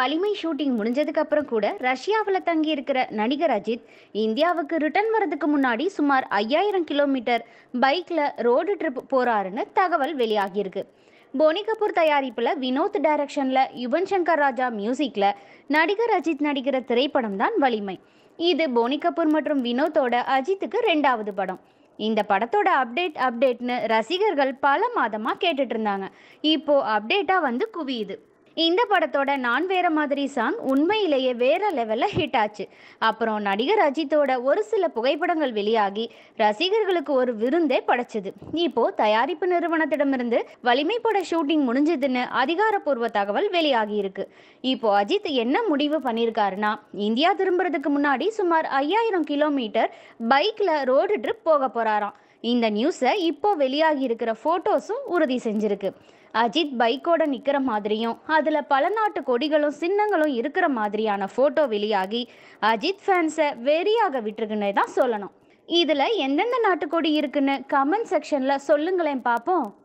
வலிமை ஷூட்டிங் முடிஞ்சதுக்கு அப்புறம் கூட ரஷ்யாவில் தங்கி இருக்கிற நடிகர் அஜித் இந்தியாவுக்கு ரிட்டர்ன் வரதுக்கு முன்னாடி சுமார் ஐயாயிரம் கிலோமீட்டர் பைக்கில் ரோடு ட்ரிப் போறாருன்னு தகவல் வெளியாகியிருக்கு போனி கபூர் தயாரிப்பில் வினோத் டைரக்ஷனில் யுவன் சங்கர் ராஜா மியூசிக்கில் நடிகர் அஜித் நடிக்கிற திரைப்படம் தான் வலிமை இது போனி கபூர் மற்றும் வினோத்தோட அஜித்துக்கு ரெண்டாவது படம் இந்த படத்தோட அப்டேட் அப்டேட்னு ரசிகர்கள் பல மாதமாக கேட்டுட்டு இருந்தாங்க இப்போ அப்டேட்டாக வந்து குவியுது இந்த படத்தோட நான் வேற மாதிரி சாங் உண்மையிலேயே வேற லெவலில் ஹிட் ஆச்சு அப்புறம் நடிகர் அஜித்தோட ஒரு சில புகைப்படங்கள் வெளியாகி ரசிகர்களுக்கு ஒரு விருந்தே படைச்சது இப்போ தயாரிப்பு நிறுவனத்திடமிருந்து வலிமை பட ஷூட்டிங் முடிஞ்சதுன்னு அதிகாரப்பூர்வ தகவல் வெளியாகி இருக்கு இப்போ அஜித் என்ன முடிவு பண்ணியிருக்காருன்னா இந்தியா திரும்புறதுக்கு முன்னாடி சுமார் ஐயாயிரம் கிலோமீட்டர் பைக்ல ரோடு ட்ரிப் போக போறாராம் இந்த நியூஸை இப்போ வெளியாகி இருக்கிற ஃபோட்டோஸும் உறுதி செஞ்சிருக்கு அஜித் பைக்கோட நிற்கிற மாதிரியும் அதில் பல நாட்டு கொடிகளும் சின்னங்களும் இருக்கிற மாதிரியான ஃபோட்டோ வெளியாகி அஜித் ஃபேன்ஸை வெறியாக விட்டுருக்குன்னே தான் சொல்லணும் இதில் எந்தெந்த நாட்டு கொடி இருக்குன்னு கமெண்ட் செக்ஷனில் சொல்லுங்களேன் பார்ப்போம்